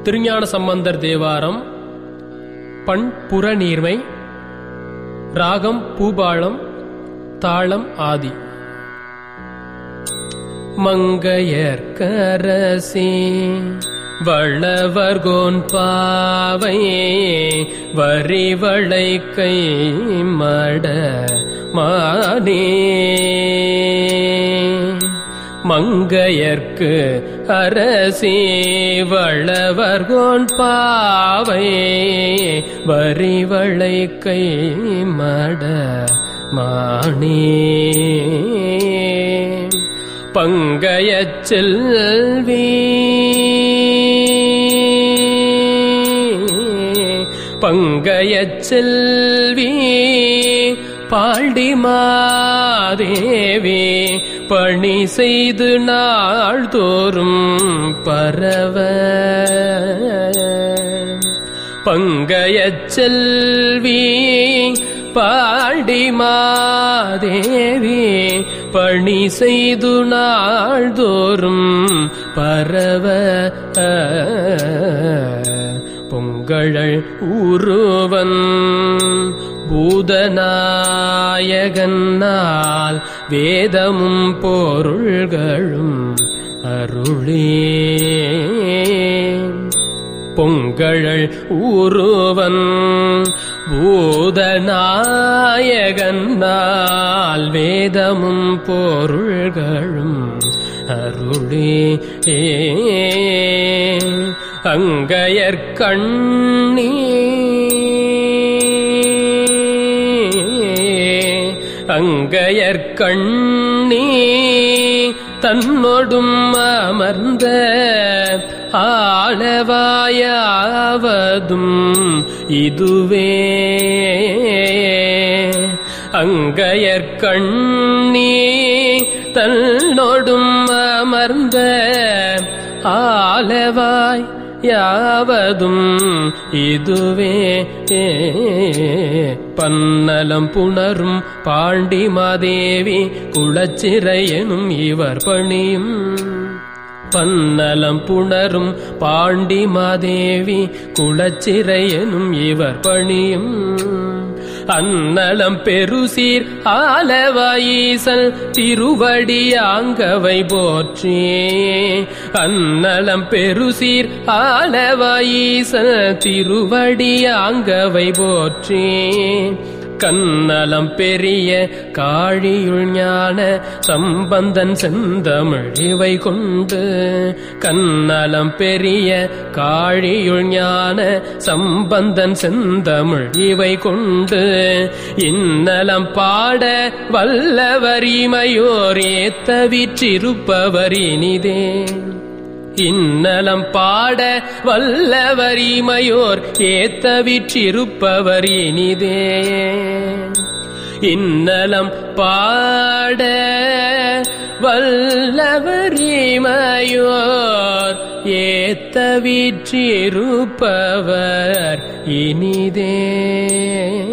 திருஞான சம்பந்தர் தேவாரம் பண் புறநீர்மை ராகம் பூபாளம் தாளம் ஆதி மங்கையர்க்கரசி வளவர்கோன் பாவை வரிவளை கை மட மானே மங்கையர்க்கு அரசி வளவர்கோன் பாவை வரிவளை கை மட மானே பங்கயச் செல்வி பங்கயச் செல்வி பாண்டி மாதேவி பணி செய்து நாள்தோறும் பரவ பங்கயச் செல்வி பாண்டி மாதேவி பணி செய்து நாள்தோறும் பரவ பொங்கழல் ஊருவன் பூதநாயகனால் வேதமும் பொருள்களும் அருளே பொங்கழல் ஊருவன் பூதநாயகனால் வேதமும் பொருள்களும் அருளே அங்கையற்கண்ணீ அங்கையற்கண்ணீ தன்னொடும் அமர்ந்த ஆளவாயாவதும் இதுவே அங்கையற்கண்ணீ தன்னொடும் அமர்ந்த ஆலவாய் யாவதும் இதுவே பன்னலம் புணரும் பாண்டி மாதேவி குளச்சிறையனும் இவர் பணியும் பன்னலம் புணரும் பாண்டி மாதேவி குளச்சிறையனும் இவர் பணியும் அன்னலம் பெருசீர் ஆலவாயீசல் திருவடியாங்கவை போற்றி அன்னலம் பெருசீர் ஆலவாயீசல் திருவடியாங்கவை போற்றி கண்ணலம் பெரிய காழியுள் ஞான சம்பந்தன் செந்தமிழ் இவை கொண்டு கண்ணலம் பெரிய காழியுள் ஞான சம்பந்தன் செந்தமிழ் இவை கொண்டு இன்னலம் பாட வல்லவரிமையோர் ஏத்தவிற்றிருப்பவர் இனிதே இன்னலம் பாட வல்லவரிமையோர் ஏத்தவிற்றிருப்பவர் இனிதே இன்னலம் பாட வல்லவரிமையோர் ஏத்தவிற்றிருப்பவர் இனிதே